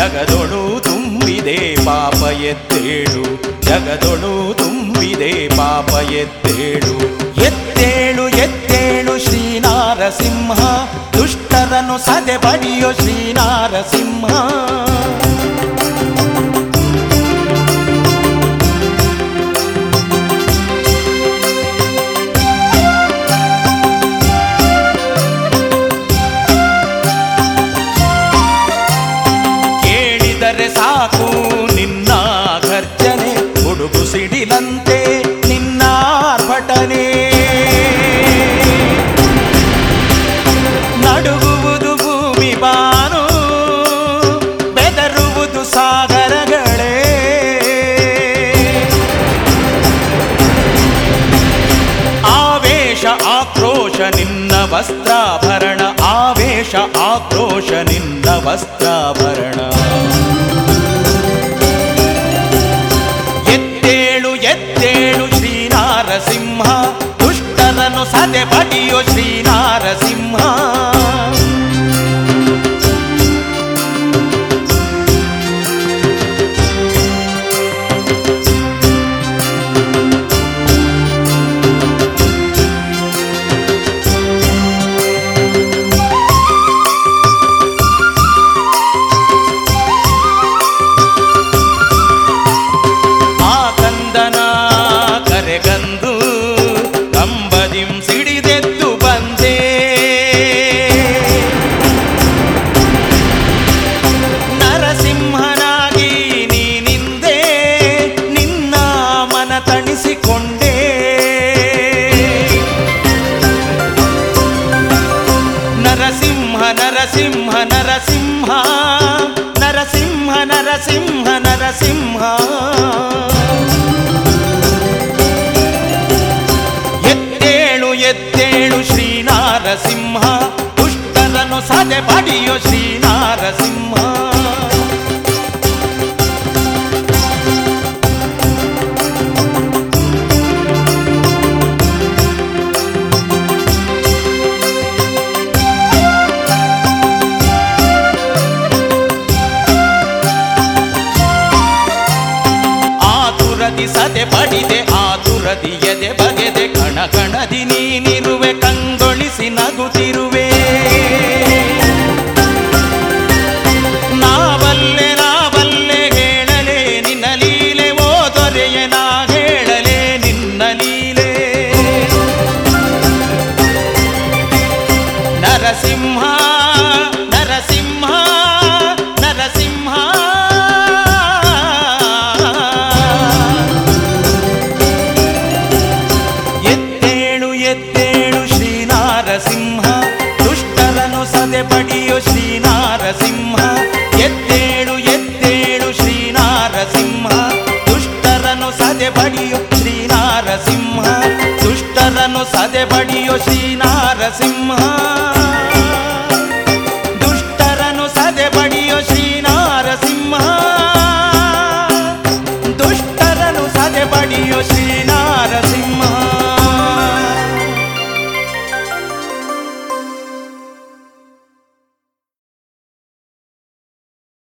ಜಗದೊಳು ತುಂಬಿದೆ ಪಾಪ ಎತ್ತೇಳು ಜಗದೊಳು ತುಂಬಿದೆ ಪಾಪ ಎತ್ತೇಳು ಎತ್ತೇಳು ಎತ್ತೇಳು ಶ್ರೀನಾರಸಿಂಹ ದುಷ್ಟರನ್ನು ಸದೆ ಬಡಿಯೋ ಶ್ರೀನಾರಸಿಂಹ ಕೇಳಿದರೆ ಸಾಕು ನಿನ್ನ ಗರ್ಜನೆ ಗುಡುಗು ಸಿಡಿಲಂತೆ ನಿನ್ನ ಆರ್ಭಟನೆ ನಡುಗುವುದು ಭೂಮಿ ಬಾನು ಬೆದರುವುದು ಸಾಗರಗಳೇ ಆವೇಶ ಆಕ್ರೋಶ ನಿನ್ನ ವಸ್ತ್ರಾಭರಣ ಆವೇಶ ಆಕ್ರೋಶ ನಿನ್ನ ವಸ್ತ್ರಾಭರಣ ಎತ್ತೇಳು ಎತ್ತೇಳು ಶ್ರೀನಾರಸಿಂಹ ದುಷ್ಟರನ್ನು ಸದೆ ಬಡಿಯೋ ಶ್ರೀನಾರಸಿಂಹ ಆ ಕಂದನ ಕರೆಗಂದು ಕಂಬದಿಂ ಸಿಡಿದೆದ್ದು ಬಂದೆ ನರಸಿಂಹನಾಗಿ ನೀನಿಂದೆ ನಿನ್ನ ಮನ ತಣಿಸಿಕೊಂಡೆ ನರಸಿಂಹ ನರಸಿಂಹ ನರಸಿಂಹ ನರಸಿಂಹ ನರಸಿಂಹ ನರಸಿಂಹ ಎತ್ತೇಳು ಎತ್ತೇಳು ಶ್ರೀನಾರಸಿಂಹ ದುಷ್ಟರನ್ನು ಸದೆ ಬಡಿಯೋ ಶ್ರೀನಾರಸಿಂಹ ಆತುರದಿ ಸದೆ ಬಡಿದೆ ಆತುರದಿ ಎದೆ ಬಗೆದೆ ಕಣ ಕಣದಿ ನೀನಿರುವೆ ಕಂಗೊಳಿಸಿ ನಗುತ್ತಿರುವೆ ನಾವಲ್ಲೆ ನಾವಲ್ಲೆ ಹೇಳಲೆ ನಿನ್ನ ಲೀಲೆ ಓ ದೊರೆಯ ನಾ ಹೇಳಲೆ ನಿನ್ನ ಲೀಲೆ ನರಸಿಂಹ ನರಸಿಂಹ ನರಸಿಂಹ ಎತ್ತೇಳು ಎತ್ತೇಳು ಶ್ರೀನಾರಸಿಂಹ ದುಷ್ಟರನ್ನು ಸದೆ ಬಡಿಯೋ ಶ್ರೀನಾರಸಿಂಹ ಎತ್ತೇಳು ಎತ್ತೇಳು ಶ್ರೀನಾರಸಿಂಹ ದುಷ್ಟರನ್ನು ಸದೆ ಬಡಿಯೋ ಶ್ರೀನಾರಸಿಂಹ ದುಷ್ಟರನ್ನು ಸದೆ ಬಡಿಯೋ ಶ್ರೀನಾರಸಿಂಹ